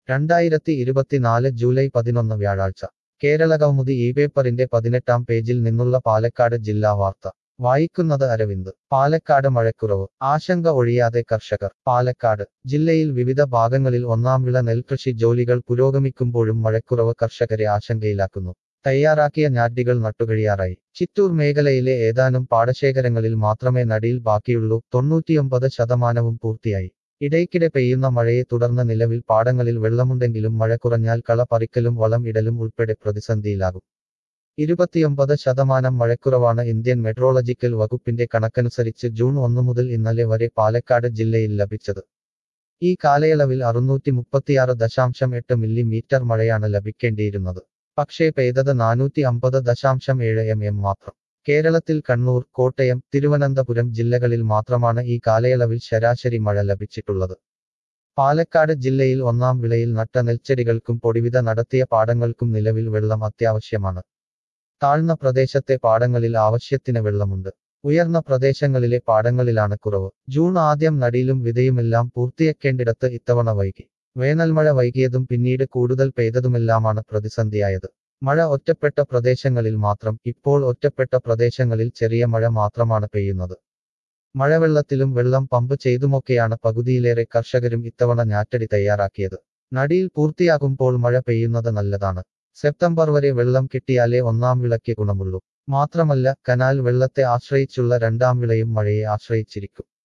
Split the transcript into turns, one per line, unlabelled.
രണ്ടായിരത്തി ഇരുപത്തിനാല് ജൂലൈ പതിനൊന്ന് വ്യാഴാഴ്ച കേരള കൗമുദി ഈ പേപ്പറിന്റെ പതിനെട്ടാം പേജിൽ നിന്നുള്ള പാലക്കാട് ജില്ലാ വാർത്ത വായിക്കുന്നത് അരവിന്ദ് പാലക്കാട് മഴക്കുറവ് ആശങ്ക ഒഴിയാതെ കർഷകർ പാലക്കാട് ജില്ലയിൽ വിവിധ ഭാഗങ്ങളിൽ ഒന്നാം വിള നെൽകൃഷി ജോലികൾ പുരോഗമിക്കുമ്പോഴും മഴക്കുറവ് കർഷകരെ ആശങ്കയിലാക്കുന്നു തയ്യാറാക്കിയ ഞാറ്റികൾ നട്ടുകഴിയാറായി ചിറ്റൂർ മേഖലയിലെ ഏതാനും പാടശേഖരങ്ങളിൽ മാത്രമേ നടിയിൽ ബാക്കിയുള്ളൂ തൊണ്ണൂറ്റിയൊമ്പത് ശതമാനവും പൂർത്തിയായി ഇടയ്ക്കിടെ പെയ്യുന്ന മഴയെ തുടർന്ന് നിലവിൽ പാടങ്ങളിൽ വെള്ളമുണ്ടെങ്കിലും മഴ കുറഞ്ഞാൽ കള പറിക്കലും വളം ഇടലും ഉൾപ്പെടെ പ്രതിസന്ധിയിലാകും ഇരുപത്തിയൊമ്പത് ശതമാനം മഴക്കുറവാണ് ഇന്ത്യൻ മെട്രോളജിക്കൽ വകുപ്പിന്റെ കണക്കനുസരിച്ച് ജൂൺ ഒന്നു മുതൽ ഇന്നലെ വരെ പാലക്കാട് ജില്ലയിൽ ലഭിച്ചത് ഈ കാലയളവിൽ അറുന്നൂറ്റി മുപ്പത്തിയാറ് ദശാംശം എട്ട് മില്ലിമീറ്റർ മഴയാണ് ലഭിക്കേണ്ടിയിരുന്നത് പക്ഷേ പെയ്തത് നാനൂറ്റി അമ്പത് ദശാംശം ഏഴ് എം എം മാത്രം കേരളത്തിൽ കണ്ണൂർ കോട്ടയം തിരുവനന്തപുരം ജില്ലകളിൽ മാത്രമാണ് ഈ കാലയളവിൽ ശരാശരി മഴ ലഭിച്ചിട്ടുള്ളത് പാലക്കാട് ജില്ലയിൽ ഒന്നാം വിളയിൽ നട്ട നെൽച്ചെടികൾക്കും പൊടിവിത നടത്തിയ പാടങ്ങൾക്കും നിലവിൽ വെള്ളം അത്യാവശ്യമാണ് താഴ്ന്ന പ്രദേശത്തെ പാടങ്ങളിൽ ആവശ്യത്തിന് വെള്ളമുണ്ട് ഉയർന്ന പ്രദേശങ്ങളിലെ പാടങ്ങളിലാണ് കുറവ് ജൂൺ ആദ്യം നടിയിലും വിതയുമെല്ലാം പൂർത്തിയാക്കേണ്ടിടത്ത് ഇത്തവണ വൈകി വേനൽമഴ വൈകിയതും പിന്നീട് കൂടുതൽ പെയ്തതുമെല്ലാമാണ് പ്രതിസന്ധിയായത് മഴ ഒറ്റപ്പെട്ട പ്രദേശങ്ങളിൽ മാത്രം ഇപ്പോൾ ഒറ്റപ്പെട്ട പ്രദേശങ്ങളിൽ ചെറിയ മഴ മാത്രമാണ് പെയ്യുന്നത് മഴവെള്ളത്തിലും വെള്ളം പമ്പ് ചെയ്തുമൊക്കെയാണ് പകുതിയിലേറെ കർഷകരും ഇത്തവണ ഞാറ്റടി തയ്യാറാക്കിയത് നടിയിൽ പൂർത്തിയാകുമ്പോൾ മഴ പെയ്യുന്നത് നല്ലതാണ് സെപ്റ്റംബർ വരെ വെള്ളം കിട്ടിയാലേ ഒന്നാം വിളയ്ക്ക് ഗുണമുള്ളൂ മാത്രമല്ല കനാൽ വെള്ളത്തെ ആശ്രയിച്ചുള്ള രണ്ടാം വിളയും മഴയെ ആശ്രയിച്ചിരിക്കും